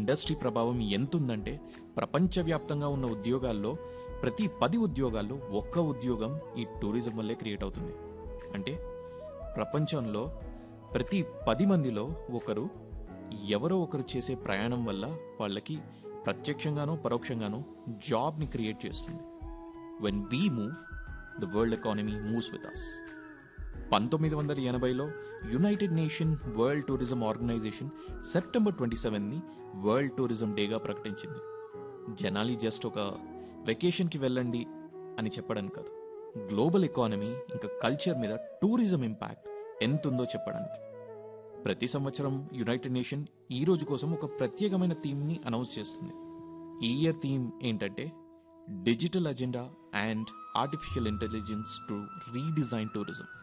industry ప్రభావం ఎంత ఉందంటే ప్రపంచవ్యాప్తంగా ఉన్న ఉద్యోగాల్లో ప్రతి పది ఉద్యోగాల్లో ఒక్క ఉద్యోగం ఈ టూరిజం వల్లే క్రియేట్ అవుతుంది అంటే ప్రపంచంలో ప్రతి పది మందిలో ఒకరు ఎవరో ఒకరు చేసే ప్రయాణం వల్ల వాళ్ళకి ప్రత్యక్షంగానో పరోక్షంగానో జాబ్ని క్రియేట్ చేస్తుంది when we move the world economy moves with us పంతొమ్మిది వందల ఎనభైలో United Nation World Tourism Organisation September twenty సెవెన్ని వరల్డ్ టూరిజం డేగా ప్రకటించింది జనాలి జస్ట్ ఒక వెకేషన్కి వెళ్ళండి అని చెప్పడానికి కాదు గ్లోబల్ ఎకానమీ ఇంకా కల్చర్ మీద టూరిజం ఇంపాక్ట్ ఎంత ఉందో చెప్పడానికి ప్రతి సంవత్సరం యునైటెడ్ నేషన్ ఈ రోజు కోసం ఒక ప్రత్యేకమైన థీమ్ని అనౌన్స్ చేస్తుంది ఈ ఇయర్ థీమ్ ఏంటంటే digital agenda and artificial intelligence to redesign tourism